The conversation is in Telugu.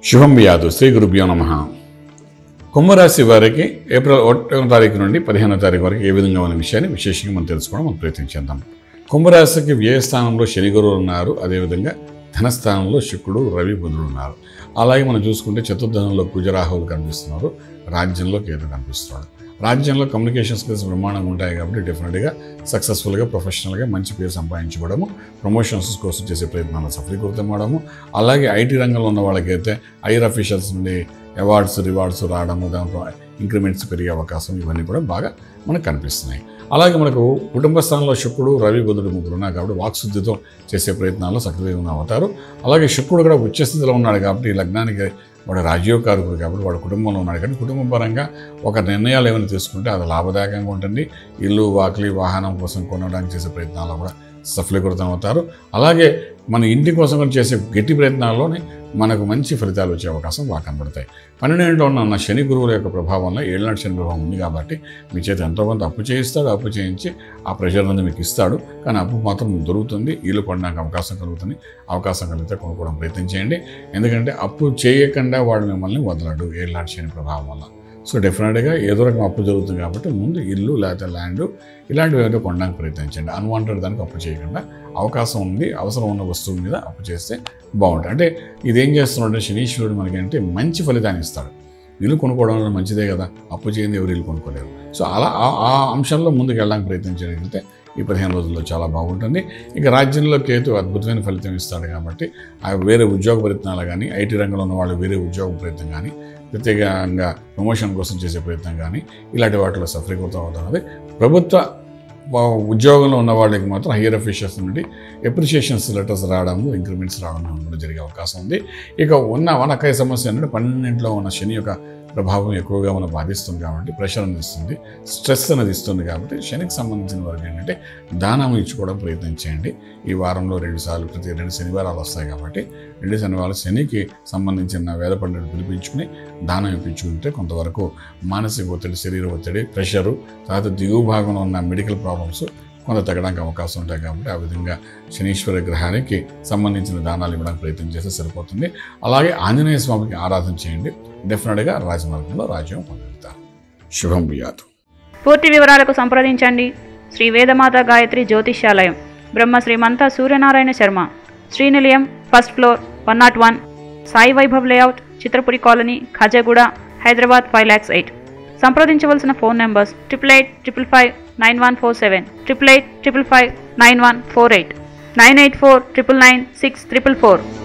శుభం వ్యాధు శ్రీ గురుభ్యో నమ కుంభరాశి వారికి ఏప్రిల్ ఒకటో తారీఖు నుండి పదిహేనో తారీఖు వరకు ఏ విధంగా ఉన్న విషయాన్ని విశేషంగా మనం తెలుసుకోవడం మనం ప్రయత్నం చేద్దాం కుంభరాశికి వ్యయస్థానంలో శని గురువులు ఉన్నారు అదేవిధంగా ధనస్థానంలో శుక్రుడు రవి బుధుడు ఉన్నారు అలాగే మనం చూసుకుంటే చతుర్ధనంలో కుజరాహువులు కనిపిస్తున్నారు రాజ్యంలో కేతు కనిపిస్తున్నాడు రాజ్యంలో కమ్యూనికేషన్ స్కిల్స్ బ్రహ్మాండంగా ఉంటాయి కాబట్టి డెఫినెట్గా సక్సెస్ఫుల్గా ప్రొఫెషనల్గా మంచి పేరు సంపాదించుకోవడము ప్రమోషన్స్ కోసం చేసే ప్రయత్నాలు సఫలీకృతం అవడము అలాగే ఐటీ రంగంలో ఉన్న వాళ్ళకైతే హైయర్ అఫీషియల్స్ నుండి అవార్డ్స్ రివార్డ్స్ రావడము దాంట్లో ఇంక్రిమెంట్స్ పెరిగే అవకాశం ఇవన్నీ కూడా బాగా మనకు కనిపిస్తున్నాయి అలాగే మనకు కుటుంబ స్థానంలో శుక్రుడు రవి బుధుడు ముగ్గురు ఉన్నారు కాబట్టి వాక్శుద్ధితో చేసే ప్రయత్నాల్లో సక్రియంగా అవుతారు అలాగే శుక్రుడు కూడా ఉచ్చస్థితిలో ఉన్నాడు కాబట్టి ఈ లగ్నానికి వాడు రాజ్యోకారకుడు కాబట్టి వాడు కుటుంబంలో ఉన్నాడు కానీ కుటుంబ పరంగా ఒక నిర్ణయాలు ఏమైనా తీసుకుంటే అది లాభదాయకంగా ఉంటుంది ఇల్లు వాకిలి వాహనం కోసం కొనడానికి చేసే ప్రయత్నాల్లో కూడా సఫలీకృతం అవుతారు అలాగే మన ఇంటి కోసం కూడా చేసే గట్టి ప్రయత్నాల్లోనే మనకు మంచి ఫలితాలు వచ్చే అవకాశం బాగా కనబడతాయి పన్నెండులో ఉన్న శని గురువుల యొక్క ప్రభావంలో ఏళ్ళనాటి శని ప్రభావం ఉంది కాబట్టి మీ చేత ఎంతో కొంత అప్పు చేయిస్తాడు అప్పు చేయించి ఆ ప్రెషర్ అనేది మీకు ఇస్తాడు కానీ అప్పు మాత్రం దొరుకుతుంది ఇల్లు కొనడానికి అవకాశం కలుగుతుంది అవకాశం కలిగితే కొనుక్కోవడం ప్రయత్నం చేయండి ఎందుకంటే అప్పు చేయకుండా వాడు మిమ్మల్ని వదలడు ఏళ్ళనాటి శని ప్రభావం వల్ల సో డెఫినెట్గా ఏదో రకం అప్పు జరుగుతుంది కాబట్టి ముందు ఇల్లు లేకపోతే ల్యాండ్ ఇలాంటివి ఏదో కొనడానికి ప్రయత్నించండి అన్వాంటెడ్ దానికి అప్పు చేయకుండా అవకాశం ఉంది అవసరం ఉన్న వస్తువు మీద అప్పు చేస్తే బాగుంటుంది అంటే ఇదేం చేస్తున్నాడంటే శనీశ్వరుడు మనకి అంటే మంచి ఫలితాన్ని ఇస్తాడు ఇల్లు కొనుక్కోవడం అనేది మంచిదే కదా అప్పు చేయండి ఎవరు ఇల్లు కొనుక్కోలేరు సో అలా ఆ- ఆ అంశంలో ముందుకు వెళ్ళడానికి ప్రయత్నించగలిగితే ఈ పదిహేను రోజుల్లో చాలా బాగుంటుంది ఇక రాజ్యంలో కేతు అద్భుతమైన ఫలితం ఇస్తాడు కాబట్టి ఆ వేరే ఉద్యోగ ప్రయత్నాలు కానీ ఐటీ రంగంలో ఉన్న వాళ్ళు వేరే ఉద్యోగ ప్రయత్నం కానీ ప్రత్యేకంగా ప్రమోషన్ కోసం చేసే ప్రయత్నం కానీ ఇలాంటి వాటిలో సఫలీకృతం అవుతున్నది ప్రభుత్వ వా- ఉద్యోగంలో ఉన్న వాళ్ళకి మాత్రం హయ్యర్ అఫీషియల్స్ నుండి ఎప్రిషియేషన్స్ లెటర్స్ రావడము ఇంక్రిమెంట్స్ రావడం కూడా జరిగే అవకాశం ఉంది ఇక ఉన్న వనకాయ సమస్య ఏంటంటే పన్నెండింటిలో ఉన్న శని యొక్క ప్రభావం ఎక్కువగా మనం బాధిస్తుంది కాబట్టి ప్రెషర్ అనేది ఇస్తుంది స్ట్రెస్ అనేది ఇస్తుంది కాబట్టి శనికి సంబంధించిన వరకు ఏంటంటే దానం ఇచ్చుకోవడం ప్రయత్నం చేయండి ఈ వారంలో రెండు సార్లు ప్రతి రెండు శనివారాలు వస్తాయి కాబట్టి రెండు శనివారాలు శనికి సంబంధించిన వేద పండుగను పిలిపించుకుని దానం ఇప్పించుకుంటే కొంతవరకు మానసిక ఒత్తిడి శరీర ఒత్తిడి ప్రెషరు తర్వాత దిగువ భాగంలో ఉన్న మెడికల్ ప్రాబ్లమ్స్ కొంత తగ్గడానికి అవకాశం ఉంటాయి కాబట్టి ఆ విధంగా శనీశ్వర గ్రహానికి సంబంధించిన దానాలు ఇవ్వడానికి ప్రయత్నం చేస్తే సరిపోతుంది అలాగే ఆంజనేయ స్వామికి ఆరాధన చేయండి డెఫినెట్గా రాజమార్గంలో రాజ్యం పొందుతారు శుభం వియాతు పూర్తి వివరాలకు సంప్రదించండి Shri Vedamata Gayatri Jyotishyalayam Brahma Srimantha Suryanarayana Sharma Srinilayam first floor one nought one Sai Vaibhav layout Chitrapuri colony Khajaguda Hyderabad five lakhs eight సంప్రదించవలసిన phone numbers triple eight triple five nine one four seven triple eight triple five nine one four eight nine eight four triple nine six triple four